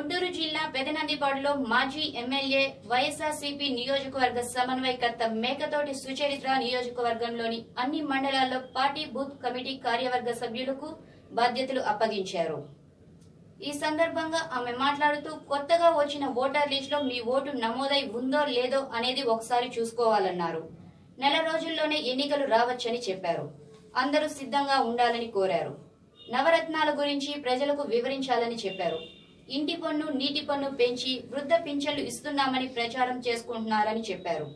గుంటూరు జిల్లా పెదనందిపాడులో మాజీ ఎమ్మెల్యే వైఎస్ఆర్సీపీ నియోజకవర్గ సమన్వయకర్త మేకతోటి సుచరిత్ర నియోజకవర్గంలోని అన్ని మండలాల్లో పార్టీ బూత్ కమిటీ కార్యవర్గ సభ్యులకు బాధ్యతలు అప్పగించారు ఈ సందర్భంగా ఆమె మాట్లాడుతూ కొత్తగా వచ్చిన ఓటర్ లిస్టులో మీ ఓటు నమోదై ఉందో లేదో అనేది ఒకసారి చూసుకోవాలన్నారు నెల రోజుల్లోనే ఎన్నికలు రావచ్చని చెప్పారు అందరూ సిద్ధంగా ఉండాలని కోరారు నవరత్నాల గురించి ప్రజలకు వివరించాలని చెప్పారు ఇంటి పన్ను నీటి పన్ను పెంచి వృద్ధ పింఛన్లు ఇస్తున్నామని ప్రచారం చేసుకుంటున్నారని చెప్పారు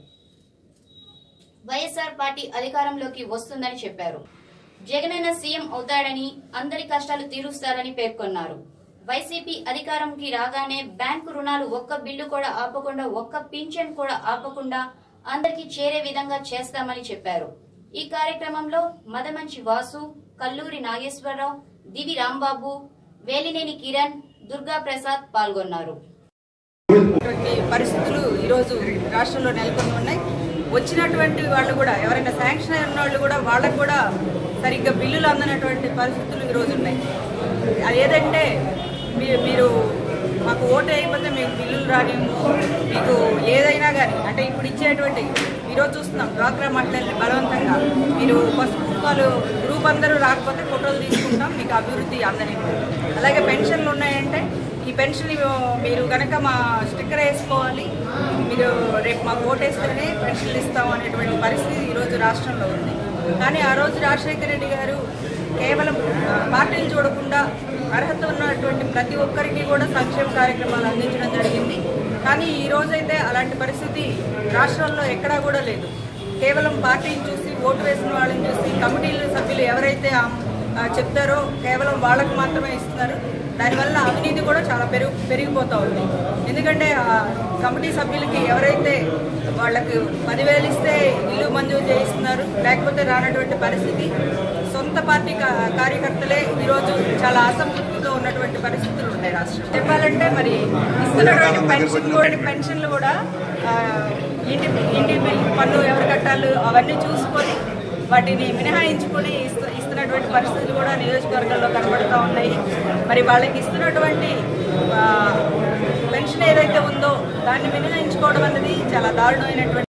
వైఎస్ఆర్ పార్టీ అధికారంలోకి వస్తుందని చెప్పారు జగనన్న సీఎం అవుతాడని అందరి కష్టాలు తీరుస్తారని పేర్కొన్నారు వైసీపీ అధికారంకి రాగానే బ్యాంకు రుణాలు ఒక్క బిల్లు కూడా ఆపకుండా ఒక్క పింఛన్ కూడా ఆపకుండా అందరికీ చేరే విధంగా చేస్తామని చెప్పారు ఈ కార్యక్రమంలో మదమంచి వాసు కల్లూరి నాగేశ్వరరావు దివి రాంబాబు వేలినేని కిరణ్ దుర్గా ప్రసాద్ పాల్గొన్నారు ఉన్నటువంటి పరిస్థితులు ఈరోజు రాష్ట్రంలో నెలకొని ఉన్నాయి వచ్చినటువంటి వాళ్ళు కూడా ఎవరైనా శాంక్షన్ అయిన వాళ్ళు కూడా వాళ్ళకు కూడా సరిగ్గా బిల్లులు అందనటువంటి పరిస్థితులు ఈరోజు ఉన్నాయి అది ఏదంటే మీ- మీరు మాకు ఓటు అయిపోతే మీకు బిల్లులు రానివ్వము మీకు ఏదైనా కానీ అంటే ఇప్పుడు ఇచ్చేటువంటి ఈరోజు చూస్తున్నాం డ్వాక్రా మహిళల్ని బలవంతంగా మీరు పసుపు కుంకాలు గ్రూప్ అందరూ రాకపోతే ఫోటోలు తీసుకుంటాం మీకు అభివృద్ధి అందని అలాగే పెన్షన్లు ఉన్నాయంటే ఈ పెన్షన్ మీరు కనుక మా స్టిక్కర్ వేసుకోవాలి మీరు రేపు మాకు ఓటేస్తేనే పెన్షన్లు ఇస్తాం అనేటువంటి పరిస్థితి ఈరోజు రాష్ట్రంలో ఉంది కానీ ఆ రోజు రాజశేఖర రెడ్డి గారు కేవలం ఆ, పార్టీలు చూడకుండా అర్హత ఉన్నటువంటి ప్రతి ఒక్కరికి కూడా సంక్షేమ కార్యక్రమాలు అందించడం జరిగింది కానీ ఈ రోజైతే అలాంటి పరిస్థితి రాష్ట్రంలో ఎక్కడా కూడా లేదు కేవలం పార్టీని చూసి ఓటు వేసిన వాళ్ళని చూసి కమిటీల సభ్యులు ఎవరైతే ఆ- ఆ చెప్తారో కేవలం వాళ్ళకు మాత్రమే ఇస్తున్నారు దానివల్ల అవినీతి కూడా చాలా పెరుగు పెరిగిపోతూ ఉంది ఎందుకంటే ఆ కమిటీ సభ్యులకి ఎవరైతే వాళ్ళకి పదివేలు ఇస్తే ఇల్లు మంజూరు చేయిస్తున్నారు లేకపోతే రానటువంటి పరిస్థితి సొంత పార్టీ కా- కార్యకర్తలే ఈరోజు చాలా అసంతృప్తితో ఉన్నటువంటి పరిస్థితులు ఉన్నాయి రాష్ట్రం చెప్పాలంటే మరి ఇస్తున్నటువంటి పెన్షన్ కూడా పెన్షన్లు కూడా ఆ, ఇంటి ఇంటి బిల్ పన్ను ఎవరు కట్టాలి అవన్నీ చూసుకొని వాటిని మినహాయించుకొని ఇస్తు ఇస్తున్నటువంటి పరిస్థితులు కూడా నియోజకవర్గాల్లో కనబడుతూ ఉన్నాయి మరి వాళ్ళకి ఇస్తున్నటువంటి ఆ, పెన్షన్ ఏదైతే ఉందో దాన్ని మినహాయించుకోవడం అనేది చాలా దారుణమైనటువంటి